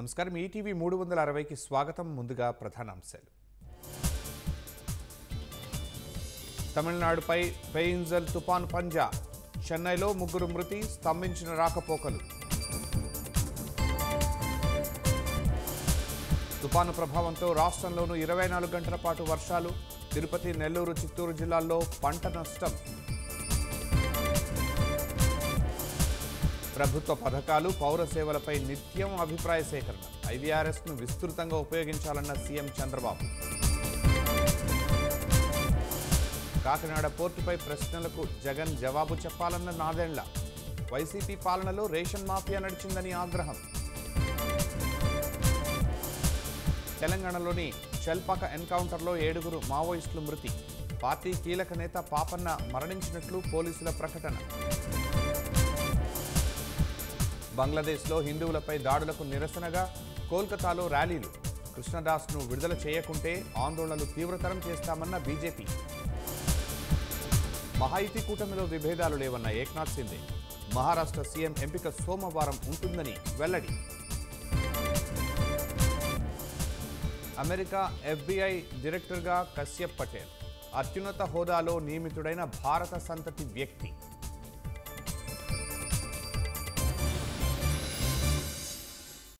నమస్కారం ఈటీవీ మూడు వందల అరవైకి స్వాగతం ముందుగా ప్రధానాంశాలు తమిళనాడుపై పెయిన్జల్ తుపాన్ పంజా చెన్నైలో ముగ్గురు మృతి స్తంభించిన రాకపోకలు తుపాను ప్రభావంతో రాష్ట్రంలోనూ ఇరవై నాలుగు గంటల పాటు వర్షాలు తిరుపతి నెల్లూరు చిత్తూరు జిల్లాల్లో పంట నష్టం ప్రభుత్వ పథకాలు పౌర సేవలపై నిత్యం అభిప్రాయ సేకరణ ఐవీఆర్ఎస్ను విస్తృతంగా ఉపయోగించాలన్న సీఎం చంద్రబాబు కాకినాడ పోర్టుపై ప్రశ్నలకు జగన్ జవాబు చెప్పాలన్న నాదెండ్ల వైసీపీ పాలనలో రేషన్ మాఫియా నడిచిందని ఆగ్రహం తెలంగాణలోని చెల్పాక ఎన్కౌంటర్లో ఏడుగురు మావోయిస్టులు మృతి పార్టీ కీలక నేత పాపన్న మరణించినట్లు పోలీసుల ప్రకటన బంగ్లాదేశ్లో హిందువులపై దాడులకు నిరసనగా కోల్కతాలో ర్యాలీలు కృష్ణదాస్ను విడుదల చేయకుంటే ఆందోళనలు తీవ్రతరం చేస్తామన్న బీజేపీ మహాయుతి కూటమిలో విభేదాలు లేవన్న ఏక్నాథ్ సింధే మహారాష్ట్ర సీఎం ఎంపిక సోమవారం ఉంటుందని వెల్లడి అమెరికా ఎఫ్బిఐ డైరెక్టర్గా కశ్యప్ పటేల్ అత్యున్నత హోదాలో నియమితుడైన భారత సంతతి వ్యక్తి